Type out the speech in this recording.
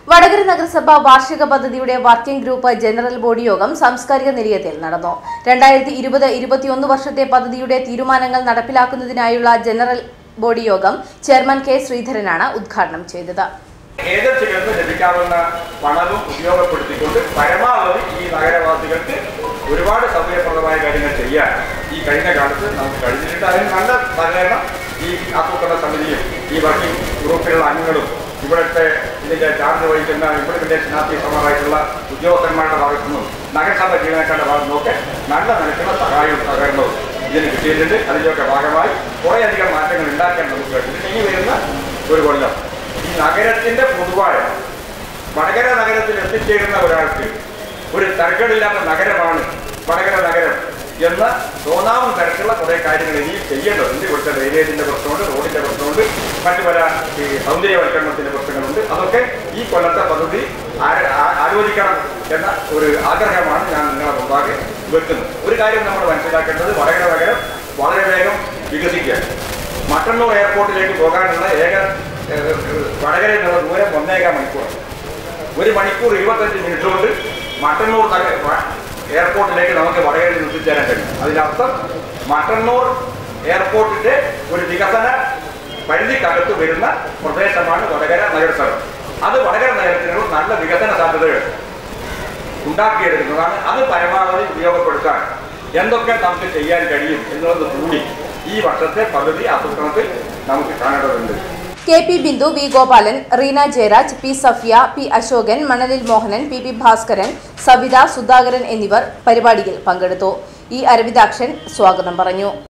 വടകര നഗരസഭ വാർഷിക പദ്ധതിയുടെ വർക്കിംഗ് ഗ്രൂപ്പ് ജനറൽ ബോഡി യോഗം സാംസ്കാരിക നിലയത്തിൽ നടന്നു രണ്ടായിരത്തി ഇരുപത് ഇരുപത്തിയൊന്ന് വർഷത്തെ പദ്ധതിയുടെ തീരുമാനങ്ങൾ നടപ്പിലാക്കുന്നതിനായുള്ള ജനറൽ ബോഡി യോഗം ചെയർമാൻ കെ ശ്രീധരനാണ് ഉദ്ഘാടനം ചെയ്തത് ഏജൻസികൾക്ക് ലഭിക്കാവുന്ന പണവും ഉപയോഗപ്പെടുത്തിക്കൊണ്ട് പരമാവധി ഈ നഗരവാസികൾക്ക് ഒരുപാട് സൗകര്യപ്രദമായ കാര്യങ്ങൾ ചെയ്യാൻ ഈ കഴിഞ്ഞ കാലത്ത് നമുക്ക് കഴിഞ്ഞിട്ടുണ്ട് അതിന് നല്ല സഹകരണം ഈ ആസൂത്രണ സമിതിയും ഈ വർക്കിംഗ് ഗ്രൂപ്പിലുള്ള അംഗങ്ങളും ഇവിടുത്തെ ഇതിന്റെ ചാർജ് വഹിക്കുന്ന ഇംപ്ലിമെന്റേഷൻ ഓഫീസർമാരായിട്ടുള്ള ഉദ്യോഗസ്ഥന്മാരുടെ ഭാഗത്തു നിന്നും നഗരസഭ ജീവനക്കാരുടെ ഭാഗത്തു നിന്നൊക്കെ നല്ല നിലയ്ക്കുള്ള സഹായവും സഹകരണവും ഇതിന് കിട്ടിയിട്ടുണ്ട് അതിൻ്റെയൊക്കെ ഭാഗമായി കുറേയധികം മാറ്റങ്ങൾ ഉണ്ടാക്കാൻ നമുക്ക് കഴിഞ്ഞിട്ടുണ്ട് ഇനി വരുന്ന ഒരു കൊല്ലം ഈ നഗരത്തിന്റെ പൊതുവായ വടകര നഗരത്തിൽ എത്തിച്ചേരുന്ന ഒരാൾക്ക് ഒരു തരക്കേടില്ലാത്ത നഗരമാണ് വടകര നഗരം എന്ന് തോന്നാവുന്ന തരത്തിലുള്ള കുറേ കാര്യങ്ങൾ ഇനിയും ചെയ്യേണ്ടതുണ്ട് ഇവിടുത്തെ ഡ്രെയിനേജിന്റെ പ്രശ്നമുണ്ട് റോഡിന്റെ പ്രശ്നമുണ്ട് മറ്റു പല ഈ സൗന്ദര്യവൽക്കരണത്തിന്റെ പ്രശ്നങ്ങളുണ്ട് അതൊക്കെ ഈ കൊല്ലത്തെ പദ്ധതി ആ- ആ- ആലോചിക്കണം എന്ന ഒരു ആഗ്രഹമാണ് ഞാൻ നിങ്ങളെ മുമ്പാകെ വെക്കുന്നത് ഒരു കാര്യം നമ്മൾ മനസ്സിലാക്കേണ്ടത് വടകര നഗരം വളരെ വേഗം വികസിക്കുക മട്ടന്നൂർ എയർപോർട്ടിലേക്ക് പോകാനുള്ള ഏക ഏഹ്, വടകരയിൽ നിന്നുള്ള ദൂരം ഒന്നേകാൽ മണിക്കൂർ ഒരു മണിക്കൂർ ഇരുപത്തഞ്ച് മിനിറ്റ് കൊണ്ട് മട്ടന്നൂർ നഗ- വ- എയർപോർട്ടിലേക്ക് നമുക്ക് വടകരയിൽ നിന്ന് എത്തിച്ചേരാൻ കഴിയും അതിനർത്ഥം മട്ടന്നൂർ എയർപോർട്ടിന്റെ ഒരു വികസന പരിധിക്കകത്ത് വരുന്ന പ്രദേശമാണ് വടകര നഗരസഭ അത് വടകര നഗരത്തിനുള്ള നല്ല വികസന സാധ്യതകൾ ഉണ്ടാക്കിയെടുക്കുന്നതാണ് അത് പരമാവധി ഉപയോഗപ്പെടുത്താൻ എന്തൊക്കെ നമുക്ക് ചെയ്യാൻ കഴിയും എന്നുള്ളത് കൂടി ഈ വർഷത്തെ പദ്ധതി ആസൂത്രണത്തിൽ നമുക്ക് കാണേണ്ടതുണ്ട് K P Bindu V Gopalan Reena Jayaraj P Safiya P Asokan Manalil Mohanan P P Bhaskaran Savitha Sudhakaran എന്നിവർ പരിപാടിയിൽ പങ്കെടുത്തു ഇ അരവിന്ദാക്ഷൻ സ്വാഗതം പറഞ്ഞു